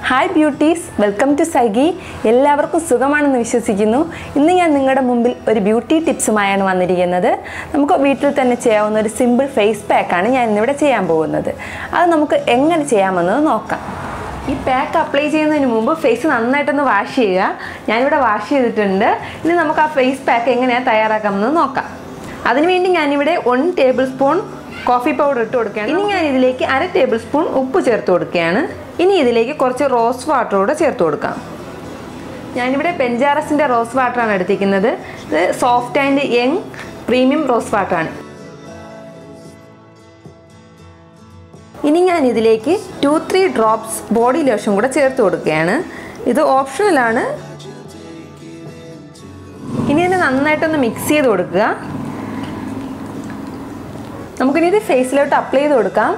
hi beauties welcome to സൈഗി എല്ലാവർക്കും സുഖമാണെന്ന് വിശ്വസിക്കുന്നു ഇന്ന് ഞാൻ നിങ്ങളുടെ മുമ്പിൽ ഒരു ബ്യൂട്ടി ടിപ്സുമായാണ് വന്നിരിക്കുന്നത് നമുക്ക് വീട്ടിൽ തന്നെ ചെയ്യാവുന്ന ഒരു സിമ്പിൾ ഫേസ് പാക്കാണ് ഞാൻ ഇന്നിവിടെ ചെയ്യാൻ പോകുന്നത് അത് നമുക്ക് എങ്ങനെ ചെയ്യാമെന്നത് നോക്കാം ഈ പാക്ക് അപ്ലൈ ചെയ്യുന്നതിന് മുമ്പ് ഫേസ് നന്നായിട്ടൊന്ന് വാഷ് ചെയ്യുക ഞാനിവിടെ വാഷ് ചെയ്തിട്ടുണ്ട് ഇനി നമുക്ക് ആ ഫേസ് പാക്ക് എങ്ങനെയാണ് തയ്യാറാക്കാമെന്ന് നോക്കാം അതിനുവേണ്ടി ഞാനിവിടെ one tablespoon coffee powder ഇട്ട് കൊടുക്കുകയാണ് ഇനി ഞാൻ ഇതിലേക്ക് അര ടേബിൾ സ്പൂൺ ഉപ്പ് ചേർത്ത് കൊടുക്കുകയാണ് ഇനി ഇതിലേക്ക് കുറച്ച് റോസ് വാട്ടർ കൂടെ ചേർത്ത് കൊടുക്കാം ഞാനിവിടെ പെഞ്ചാറസിൻ്റെ റോസ് വാട്ടറാണ് എടുത്തിരിക്കുന്നത് ഇത് soft and young premium rose വാട്ടറാണ് ഇനി ഞാൻ ഇതിലേക്ക് two three drops body lotion കൂടെ ചേർത്ത് കൊടുക്കുകയാണ് ഇത് ഓപ്ഷണലാണ് ഇനി ഇതിനെ നന്നായിട്ടൊന്ന് മിക്സ് ചെയ്ത് കൊടുക്കുക നമുക്കിനി ഇത് ഫേസിലോട്ട് അപ്ലൈ ചെയ്ത് കൊടുക്കാം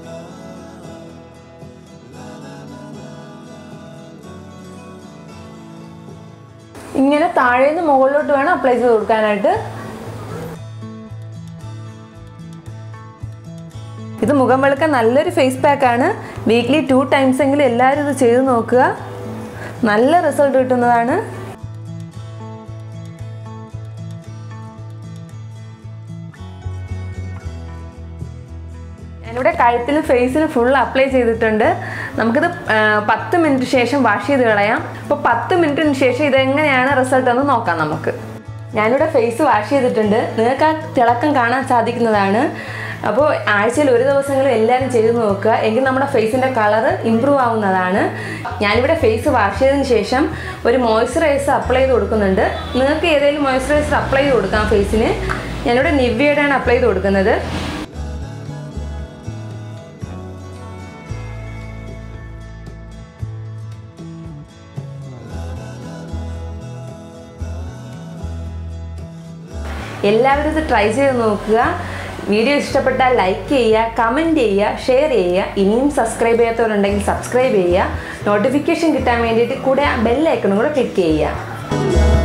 ഇങ്ങനെ താഴേന്ന് മുകളിലോട്ട് വേണം അപ്ലൈ ചെയ്ത് കൊടുക്കാനായിട്ട് ഇത് മുഖം വെളുക്കാൻ നല്ലൊരു ഫേസ് പാക്കാണ് വീക്ക്ലി ടു ടൈംസ് എങ്കിലും എല്ലാവരും ഇത് ചെയ്ത് നോക്കുക നല്ല റിസൾട്ട് കിട്ടുന്നതാണ് ഞാനിവിടെ കഴുത്തിലും ഫേസിലും ഫുൾ അപ്ലൈ ചെയ്തിട്ടുണ്ട് നമുക്കിത് ആ, പത്ത് മിനിറ്റ് ശേഷം വാഷ് ചെയ്ത് കളയാം അപ്പോൾ പത്ത് മിനിറ്റിന് ശേഷം ഇതെങ്ങനെയാണ് റിസൾട്ട് എന്ന് നോക്കാം നമുക്ക് ഞാനിവിടെ ഫേസ് വാഷ് ചെയ്തിട്ടുണ്ട് നിങ്ങൾക്ക് ആ തിളക്കം കാണാൻ സാധിക്കുന്നതാണ് അപ്പോൾ ആഴ്ചയിൽ ഒരു ദിവസങ്ങളിൽ എല്ലാവരും ചെയ്ത് നോക്കുക എങ്കിൽ നമ്മുടെ ഫേസിൻ്റെ കളറ് ഇമ്പ്രൂവ് ആവുന്നതാണ് ഞാനിവിടെ ഫേസ് വാഷ് ചെയ്തതിന് ശേഷം ഒരു മോയ്സ്ചറൈസർ അപ്ലൈ ചെയ്ത് കൊടുക്കുന്നുണ്ട് നിങ്ങൾക്ക് ഏതെങ്കിലും മോയ്സ്ചറൈസർ അപ്ലൈ ചെയ്ത് കൊടുക്കാം ഫേസിന് ഞാനിവിടെ നിവ്യയുടെയാണ് അപ്ലൈ ചെയ്ത് കൊടുക്കുന്നത് എല്ലാവരും ഇത് ട്രൈ ചെയ്ത് നോക്കുക വീഡിയോ ഇഷ്ടപ്പെട്ടാൽ ലൈക്ക് ചെയ്യുക കമൻറ്റ് ചെയ്യുക ഷെയർ ചെയ്യുക ഇനിയും സബ്സ്ക്രൈബ് ചെയ്യാത്തവരുണ്ടെങ്കിൽ സബ്സ്ക്രൈബ് ചെയ്യുക നോട്ടിഫിക്കേഷൻ കിട്ടാൻ വേണ്ടിയിട്ട് കൂടെ ആ ബെല്ലൈക്കണും കൂടെ ക്ലിക്ക് ചെയ്യുക